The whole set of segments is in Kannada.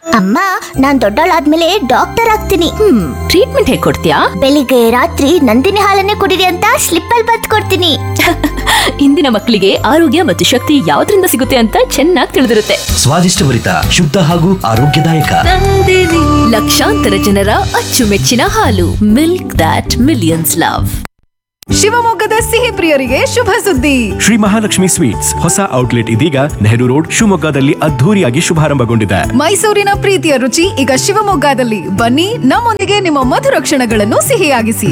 ಅಮ್ಮ ನಾನ್ ದೊಡ್ಡವಳಾದ್ಮೇಲೆ ಡಾಕ್ಟರ್ ಆಗ್ತೀನಿ ಹ್ಮ್ ಟ್ರೀಟ್ಮೆಂಟ್ ಹೇಗ್ ಕೊಡ್ತೀಯಾ ಬೆಳಿಗ್ಗೆ ರಾತ್ರಿ ನಂದಿನಿ ಹಾಲನ್ನೇ ಕುಡಿರಿ ಅಂತ ಸ್ಲಿಪ್ ಅಲ್ಲಿ ಬತ್ ಕೊಡ್ತೀನಿ ಇಂದಿನ ಮಕ್ಕಳಿಗೆ ಆರೋಗ್ಯ ಮತ್ತು ಶಕ್ತಿ ಯಾವ್ದ್ರಿಂದ ಸಿಗುತ್ತೆ ಅಂತ ಚೆನ್ನಾಗಿ ತಿಳಿದಿರುತ್ತೆ ಸ್ವಾದಿಷ್ಟಭರಿತ ಶುದ್ಧ ಹಾಗೂ ಆರೋಗ್ಯದಾಯಕ ಲಕ್ಷಾಂತರ ಜನರ ಅಚ್ಚುಮೆಚ್ಚಿನ ಹಾಲು ಮಿಲ್ಕ್ ದಾಟ್ ಮಿಲಿಯನ್ಸ್ ಲವ್ ಶಿವಮೊಗ್ಗದ ಸಿಹಿ ಪ್ರಿಯರಿಗೆ ಶುಭ ಸುದ್ದಿ ಶ್ರೀ ಮಹಾಲಕ್ಷ್ಮಿ ಸ್ವೀಟ್ಸ್ ಹೊಸ ಔಟ್ಲೆಟ್ ಇದೀಗ ನೆಹರು ರೋಡ್ ಶಿವಮೊಗ್ಗದಲ್ಲಿ ಅದ್ಧೂರಿಯಾಗಿ ಶುಭಾರಂಭಗೊಂಡಿದೆ ಮೈಸೂರಿನ ಪ್ರೀತಿಯ ರುಚಿ ಈಗ ಶಿವಮೊಗ್ಗದಲ್ಲಿ ಬನ್ನಿ ನಮ್ಮೊಂದಿಗೆ ನಿಮ್ಮ ಮಧುರ ಕ್ಷಣಗಳನ್ನು ಸಿಹಿಯಾಗಿಸಿ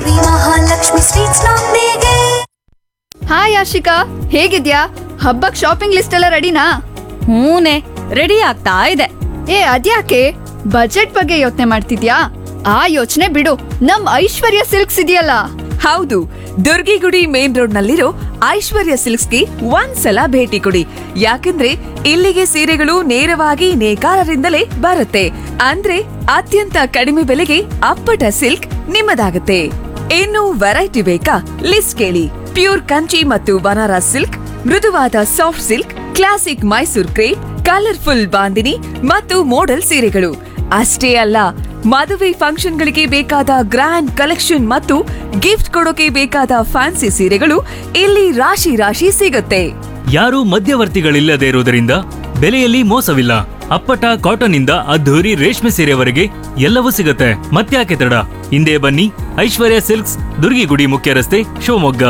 ಹಾಯ್ ಆಶಿಕಾ ಹೇಗಿದ್ಯಾ ಹಬ್ಬಕ್ ಶಾಪಿಂಗ್ ಲಿಸ್ಟ್ ಎಲ್ಲ ರೆಡಿನಾ ಹೂನೆ ರೆಡಿ ಆಗ್ತಾ ಇದೆ ಏ ಅದ್ಯಾಕೆ ಬಜೆಟ್ ಬಗ್ಗೆ ಯೋಚನೆ ಮಾಡ್ತಿದ್ಯಾ ಆ ಯೋಚನೆ ಬಿಡು ನಮ್ ಐಶ್ವರ್ಯ ಸಿಲ್ಕ್ಸ್ ಇದೆಯಲ್ಲ ಹೌದು ದುರ್ಗಿಗುಡಿ ಮೇನ್ ರೋಡ್ ನಲ್ಲಿರೋ ಐಶ್ವರ್ಯ ಸಿಲ್ಕ್ಸ್ಗೆ ಒಂದ್ಸಲ ಭೇಟಿ ಕೊಡಿ ಯಾಕಂದ್ರೆ ಇಲ್ಲಿಗೆ ಸೀರೆಗಳು ನೇರವಾಗಿ ನೇಕಾರರಿಂದಲೇ ಬರುತ್ತೆ ಅಂದ್ರೆ ಅತ್ಯಂತ ಕಡಿಮೆ ಬೆಲೆಗೆ ಅಪ್ಪಟ ಸಿಲ್ಕ್ ನಿಮ್ಮದಾಗುತ್ತೆ ಇನ್ನು ವೆರೈಟಿ ಬೇಕಾ ಲಿಸ್ಟ್ ಕೇಳಿ ಪ್ಯೂರ್ ಕಂಚಿ ಮತ್ತು ಬನಾರಸ್ ಸಿಲ್ಕ್ ಮೃದುವಾದ soft silk classic Mysore crepe colourful bandhini ಮತ್ತು ಮೋಡಲ್ ಸೀರೆಗಳು ಅಷ್ಟೇ ಅಲ್ಲ ಮದುವೆ ಫಂಕ್ಷನ್ಗಳಿಗೆ ಬೇಕಾದ ಗ್ರ್ಯಾಂಡ್ ಕಲೆಕ್ಷನ್ ಮತ್ತು ಗಿಫ್ಟ್ ಕೊಡೋಕೆ ಬೇಕಾದ ಫ್ಯಾನ್ಸಿ ಸೀರೆಗಳು ಇಲ್ಲಿ ರಾಶಿ ರಾಶಿ ಸಿಗುತ್ತೆ ಯಾರೂ ಮಧ್ಯವರ್ತಿಗಳಿಲ್ಲದೆ ಇರುವುದರಿಂದ ಬೆಲೆಯಲ್ಲಿ ಮೋಸವಿಲ್ಲ ಅಪ್ಪಟ ಕಾಟನ್ ಇಂದ ಅದ್ಧೂರಿ ರೇಷ್ಮೆ ಸೀರೆವರೆಗೆ ಎಲ್ಲವೂ ಸಿಗುತ್ತೆ ಮತ್ತ್ಯಾಕೆ ತಡ ಹಿಂದೆ ಬನ್ನಿ ಐಶ್ವರ್ಯ ಸಿಲ್ಕ್ಸ್ ದುರ್ಗಿಗುಡಿ ಮುಖ್ಯ ರಸ್ತೆ ಶಿವಮೊಗ್ಗ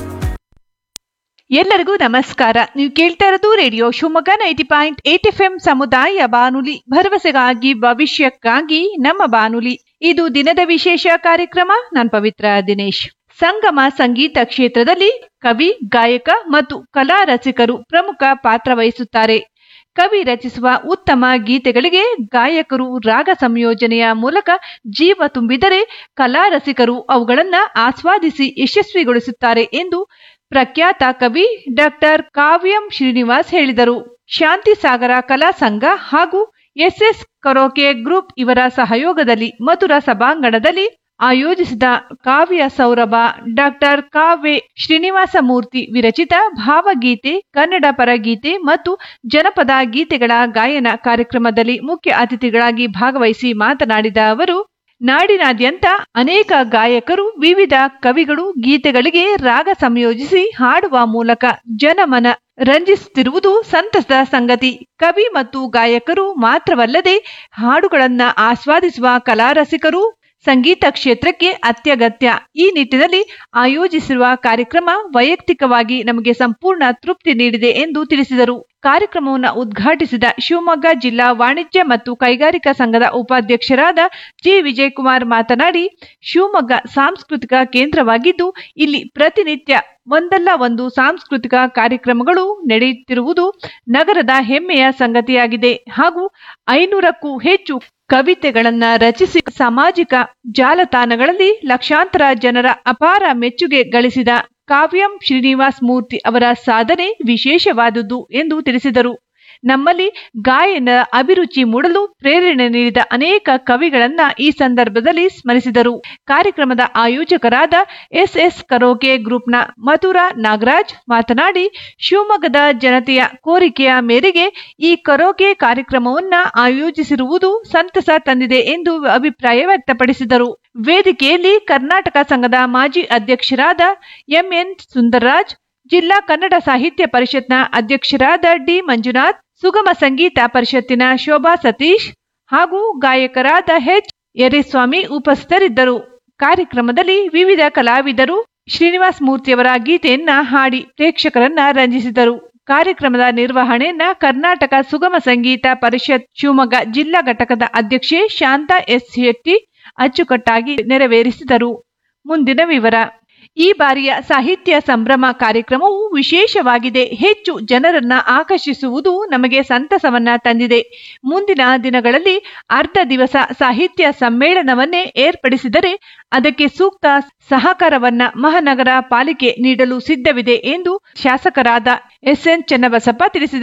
ಎಲ್ಲರಿಗೂ ನಮಸ್ಕಾರ ನೀವು ಕೇಳ್ತಾ ಇರೋದು radio Shivamogga ninety point eight F M ಸಮುದಾಯ ಬಾನುಲಿ ಭರವಸೆಗಾಗಿ ಭವಿಷ್ಯಕ್ಕಾಗಿ ನಮ್ಮ ಬಾನುಲಿ ಇದು ದಿನದ ವಿಶೇಷ ಕಾರ್ಯಕ್ರಮ ನಾನ್ ಪವಿತ್ರ ದಿನೇಶ್ ಸಂಗಮ ಸಂಗೀತ ಕ್ಷೇತ್ರದಲ್ಲಿ ಕವಿ ಗಾಯಕ ಮತ್ತು ಕಲಾ ರಸಿಕರು ಪ್ರಮುಖ ಪಾತ್ರ ವಹಿಸುತ್ತಾರೆ ಕವಿ ರಚಿಸುವ ಉತ್ತಮ ಗೀತೆಗಳಿಗೆ ಗಾಯಕರು ರಾಗ ಸಂಯೋಜನೆಯ ಮೂಲಕ ಜೀವ ತುಂಬಿದರೆ ಕಲಾ ರಸಿಕರು ಅವುಗಳನ್ನ ಆಸ್ವಾದಿಸಿ ಯಶಸ್ವಿಗೊಳಿಸುತ್ತಾರೆ ಎಂದು ಪ್ರಖ್ಯಾತ ಕವಿ ಡಾಕ್ಟರ್ ಕಾವ್ಯಂ ಶ್ರೀನಿವಾಸ್ ಹೇಳಿದರು ಶಾಂತಿ ಸಾಗರ ಕಲಾ ಸಂಘ ಹಾಗೂ ಎಸ್ಎಸ್ ಕರೋಕೆ ಗ್ರೂಪ್ ಇವರ ಸಹಯೋಗದಲ್ಲಿ ಮಧುರ ಸಭಾಂಗಣದಲ್ಲಿ ಆಯೋಜಿಸಿದ ಕಾವ್ಯ ಸೌರಭ ಡಾಕ್ಟರ್ ಕಾವ್ಯ ಶ್ರೀನಿವಾಸ ಮೂರ್ತಿ ವಿರಚಿತ ಭಾವಗೀತೆ ಕನ್ನಡ ಪರಗೀತೆ ಮತ್ತು ಜನಪದ ಗೀತೆಗಳ ಗಾಯನ ಕಾರ್ಯಕ್ರಮದಲ್ಲಿ ಮುಖ್ಯ ಅತಿಥಿಗಳಾಗಿ ಭಾಗವಹಿಸಿ ಮಾತನಾಡಿದ ಅವರು ನಾಡಿನಾದ್ಯಂತ ಅನೇಕ ಗಾಯಕರು ವಿವಿಧ ಕವಿಗಳು ಗೀತೆಗಳಿಗೆ ರಾಗ ಸಂಯೋಜಿಸಿ ಹಾಡುವ ಮೂಲಕ ಜನಮನ ರಂಜಿಸುತ್ತಿರುವುದು ಸಂತಸದ ಸಂಗತಿ ಕವಿ ಮತ್ತು ಗಾಯಕರು ಮಾತ್ರವಲ್ಲದೆ ಹಾಡುಗಳನ್ನ ಆಸ್ವಾದಿಸುವ ಕಲಾರಸಿಕರು ಸಂಗೀತ ಕ್ಷೇತ್ರಕ್ಕೆ ಅತ್ಯಗತ್ಯ ಈ ನಿಟ್ಟಿನಲ್ಲಿ ಆಯೋಜಿಸಿರುವ ಕಾರ್ಯಕ್ರಮ ವೈಯಕ್ತಿಕವಾಗಿ ನಮಗೆ ಸಂಪೂರ್ಣ ತೃಪ್ತಿ ನೀಡಿದೆ ಎಂದು ತಿಳಿಸಿದರು ಕಾರ್ಯಕ್ರಮವನ್ನು ಉದ್ಘಾಟಿಸಿದ ಶಿವಮೊಗ್ಗ ಜಿಲ್ಲಾ ವಾಣಿಜ್ಯ ಮತ್ತು ಕೈಗಾರಿಕಾ ಸಂಘದ ಉಪಾಧ್ಯಕ್ಷರಾದ ಜಿ ವಿಜಯಕುಮಾರ್ ಮಾತನಾಡಿ ಶಿವಮೊಗ್ಗ ಸಾಂಸ್ಕೃತಿಕ ಕೇಂದ್ರವಾಗಿದ್ದು ಇಲ್ಲಿ ಪ್ರತಿನಿತ್ಯ ಒಂದಲ್ಲ ಒಂದು ಸಾಂಸ್ಕೃತಿಕ ಕಾರ್ಯಕ್ರಮಗಳು ನಡೆಯುತ್ತಿರುವುದು ನಗರದ ಹೆಮ್ಮೆಯ ಸಂಗತಿಯಾಗಿದೆ ಹಾಗೂ ಐನೂರಕ್ಕೂ ಹೆಚ್ಚು ಕವಿತೆಗಳನ್ನ ರಚಿಸಿ ಸಾಮಾಜಿಕ ಜಾಲತಾಣಗಳಲ್ಲಿ ಲಕ್ಷಾಂತರ ಜನರ ಅಪಾರ ಮೆಚ್ಚುಗೆ ಗಳಿಸಿದ ಕಾವ್ಯಂ ಶ್ರೀನಿವಾಸ್ ಮೂರ್ತಿ ಅವರ ಸಾಧನೆ ವಿಶೇಷವಾದುದು ಎಂದು ತಿಳಿಸಿದರು ನಮ್ಮಲ್ಲಿ ಗಾಯನ ಅಭಿರುಚಿ ಮೂಡಲು ಪ್ರೇರಣೆ ನೀಡಿದ ಅನೇಕ ಕವಿಗಳನ್ನ ಈ ಸಂದರ್ಭದಲ್ಲಿ ಸ್ಮರಿಸಿದರು ಕಾರ್ಯಕ್ರಮದ ಆಯೋಜಕರಾದ ಎಸ್ಎಸ್ ಕರೋಕೆ ಗ್ರೂಪ್ನ ಮಥುರಾ ನಾಗರಾಜ್ ಮಾತನಾಡಿ ಶಿವಮೊಗ್ಗದ ಜನತೆಯ ಕೋರಿಕೆಯ ಮೇರೆಗೆ ಈ ಕರೋಕೆ ಕಾರ್ಯಕ್ರಮವನ್ನ ಆಯೋಜಿಸಿರುವುದು ಸಂತಸ ತಂದಿದೆ ಎಂದು ಅಭಿಪ್ರಾಯ ವ್ಯಕ್ತಪಡಿಸಿದರು ವೇದಿಕೆಯಲ್ಲಿ ಕರ್ನಾಟಕ ಸಂಘದ ಮಾಜಿ ಅಧ್ಯಕ್ಷರಾದ ಎಂಎನ್ ಸುಂದರ್ರಾಜ್ ಜಿಲ್ಲಾ ಕನ್ನಡ ಸಾಹಿತ್ಯ ಪರಿಷತ್ನ ಅಧ್ಯಕ್ಷರಾದ ಡಿ ಮಂಜುನಾಥ್ ಸುಗಮ ಸಂಗೀತ ಪರಿಷತ್ತಿನ ಶೋಭಾ ಸತೀಶ್ ಹಾಗೂ ಗಾಯಕರಾದ ಎಚ್ ಯರೇಸ್ವಾಮಿ ಉಪಸ್ಥಿತರಿದ್ದರು ಕಾರ್ಯಕ್ರಮದಲ್ಲಿ ವಿವಿಧ ಕಲಾವಿದರು ಶ್ರೀನಿವಾಸ್ ಮೂರ್ತಿಯವರ ಗೀತೆಯನ್ನ ಹಾಡಿ ಪ್ರೇಕ್ಷಕರನ್ನ ರಂಜಿಸಿದರು ಕಾರ್ಯಕ್ರಮದ ನಿರ್ವಹಣೆಯನ್ನ ಕರ್ನಾಟಕ ಸುಗಮ ಸಂಗೀತ ಪರಿಷತ್ ಶಿವಮೊಗ್ಗ ಜಿಲ್ಲಾ ಘಟಕದ ಅಧ್ಯಕ್ಷೆ ಶಾಂತಾ ಎಸ್ ಶೆಟ್ಟಿ ಅಚ್ಚುಕಟ್ಟಾಗಿ ನೆರವೇರಿಸಿದರು ಮುಂದಿನ ವಿವರ ಈ ಬಾರಿಯ ಸಾಹಿತ್ಯ ಸಂಭ್ರಮ ಕಾರ್ಯಕ್ರಮವು ವಿಶೇಷವಾಗಿದೆ ಹೆಚ್ಚು ಜನರನ್ನ ಆಕರ್ಷಿಸುವುದು ನಮಗೆ ಸಂತಸವನ್ನ ತಂದಿದೆ ಮುಂದಿನ ದಿನಗಳಲ್ಲಿ ಅರ್ಧ ದಿವಸ ಸಾಹಿತ್ಯ ಸಮ್ಮೇಳನವನ್ನೇ ಏರ್ಪಡಿಸಿದರೆ ಅದಕ್ಕೆ ಸೂಕ್ತ ಸಹಕಾರವನ್ನ ಮಹಾನಗರ ಪಾಲಿಕೆ ನೀಡಲು ಸಿದ್ಧವಿದೆ ಎಂದು ಶಾಸಕರಾದ ಎಸ್ಎನ್ ಚನ್ನಬಸಪ್ಪ ತಿಳಿಸಿದರು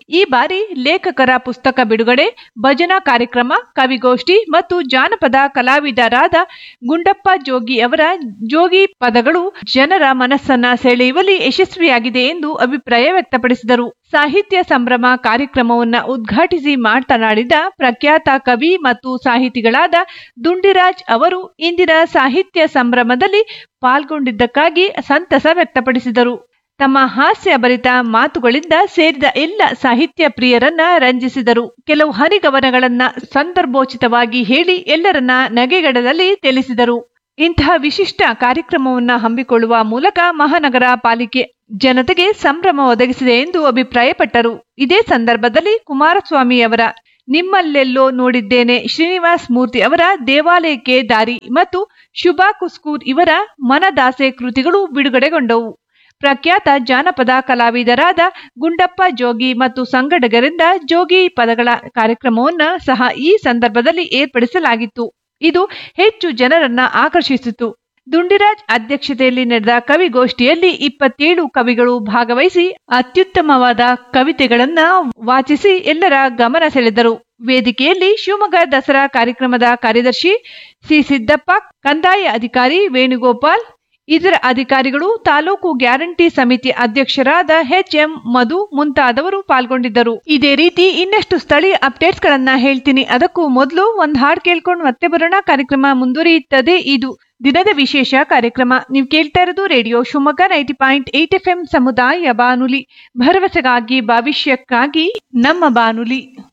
ಈ ಬಾರಿ ಲೇಖಕರ ಪುಸ್ತಕ ಬಿಡುಗಡೆ ಭಜನಾ ಕಾರ್ಯಕ್ರಮ ಕವಿಗೋಷ್ಠಿ ಮತ್ತು ಜಾನಪದ ಕಲಾವಿದರಾದ ಗುಂಡಪ್ಪ ಜೋಗಿ ಅವರ ಜೋಗಿ ಪದಗಳು ಜನರ ಮನಸ್ಸನ್ನ ಸೆಳೆಯುವಲ್ಲಿ ಯಶಸ್ವಿಯಾಗಿದೆ ಎಂದು ಅಭಿಪ್ರಾಯ ವ್ಯಕ್ತಪಡಿಸಿದರು ಸಾಹಿತ್ಯ ಸಂಭ್ರಮ ಕಾರ್ಯಕ್ರಮವನ್ನ ಉದ್ಘಾಟಿಸಿ ಮಾತನಾಡಿದ ಪ್ರಖ್ಯಾತ ಕವಿ ಮತ್ತು ಸಾಹಿತಿಗಳಾದ ದುಂಡಿರಾಜ್ ಅವರು ಇಂದಿನ ಸಾಹಿತ್ಯ ಸಂಭ್ರಮದಲ್ಲಿ ಪಾಲ್ಗೊಂಡಿದ್ದಕ್ಕಾಗಿ ಸಂತಸ ವ್ಯಕ್ತಪಡಿಸಿದರು ತಮ್ಮ ಹಾಸ್ಯ ಭರಿತ ಮಾತುಗಳಿಂದ ಸೇರಿದ ಎಲ್ಲ ಸಾಹಿತ್ಯ ಪ್ರಿಯರನ್ನ ರಂಜಿಸಿದರು ಕೆಲವು ಹರಿಗವನಗಳನ್ನ ಸಂದರ್ಭೋಚಿತವಾಗಿ ಹೇಳಿ ಎಲ್ಲರನ್ನ ನಗೆಗಡದಲ್ಲಿ ತಿಳಿಸಿದರು ಇಂತಹ ವಿಶಿಷ್ಟ ಕಾರ್ಯಕ್ರಮವನ್ನ ಹಮ್ಮಿಕೊಳ್ಳುವ ಮೂಲಕ ಮಹಾನಗರ ಪಾಲಿಕೆ ಜನತೆಗೆ ಸಂಭ್ರಮ ಒದಗಿಸಿದೆ ಎಂದು ಅಭಿಪ್ರಾಯಪಟ್ಟರು ಇದೇ ಸಂದರ್ಭದಲ್ಲಿ ಕುಮಾರಸ್ವಾಮಿ ಅವರ ನಿಮ್ಮಲ್ಲೆಲ್ಲೋ ನೋಡಿದ್ದೇನೆ ಶ್ರೀನಿವಾಸ್ ಮೂರ್ತಿ ಅವರ ದೇವಾಲಯಕ್ಕೆ ದಾರಿ ಮತ್ತು ಶುಭಾ ಕುಸ್ಕೂರ್ ಇವರ ಮನದಾಸೆ ಕೃತಿಗಳು ಬಿಡುಗಡೆಗೊಂಡವು ಪ್ರಖ್ಯಾತ ಜಾನಪದ ಕಲಾವಿದರಾದ ಗುಂಡಪ್ಪ ಜೋಗಿ ಮತ್ತು ಸಂಗಡಗರಿಂದ ಜೋಗಿ ಪದಗಳ ಕಾರ್ಯಕ್ರಮವನ್ನ ಸಹ ಈ ಸಂದರ್ಭದಲ್ಲಿ ಏರ್ಪಡಿಸಲಾಗಿತ್ತು ಇದು ಹೆಚ್ಚು ಜನರನ್ನ ಆಕರ್ಷಿಸಿತು ದುಂಡಿರಾಜ್ ಅಧ್ಯಕ್ಷತೆಯಲ್ಲಿ ನಡೆದ ಕವಿಗೋಷ್ಠಿಯಲ್ಲಿ ಇಪ್ಪತ್ತೇಳು ಕವಿಗಳು ಭಾಗವಹಿಸಿ ಅತ್ಯುತ್ತಮವಾದ ಕವಿತೆಗಳನ್ನ ವಾಚಿಸಿ ಎಲ್ಲರ ಗಮನ ಸೆಳೆದರು ವೇದಿಕೆಯಲ್ಲಿ ಶಿವಮೊಗ್ಗ ದಸರಾ ಕಾರ್ಯಕ್ರಮದ ಕಾರ್ಯದರ್ಶಿ ಸಿ ಸಿದ್ದಪ್ಪ ಕಂದಾಯ ಅಧಿಕಾರಿ ವೇಣುಗೋಪಾಲ್ ಇದರ ಅಧಿಕಾರಿಗಳು ತಾಲೂಕು ಗ್ಯಾರಂಟಿ ಸಮಿತಿ ಅಧ್ಯಕ್ಷರಾದ ಎಚ್ ಎಂ ಮಧು ಮುಂತಾದವರು ಪಾಲ್ಗೊಂಡಿದ್ದರು ಇದೇ ರೀತಿ ಇನ್ನಷ್ಟು ಸ್ಥಳೀಯ ಅಪ್ಡೇಟ್ಸ್ ಗಳನ್ನ ಹೇಳ್ತೀನಿ ಅದಕ್ಕೂ ಮೊದಲು ಒಂದ್ ಹಾಡ್ ಕೇಳ್ಕೊಂಡು ಮತ್ತೆ ಬರೋಣ ಕಾರ್ಯಕ್ರಮ ಮುಂದುವರಿಯುತ್ತದೆ ಇದು ದಿನದ ವಿಶೇಷ ಕಾರ್ಯಕ್ರಮ ನೀವು ಕೇಳ್ತಾ ಇರೋದು radio Shivamogga ninety point eight F M ಸಮುದಾಯ ಬಾನುಲಿ ಭರವಸೆಗಾಗಿ ಭವಿಷ್ಯಕ್ಕಾಗಿ ನಮ್ಮ ಬಾನುಲಿ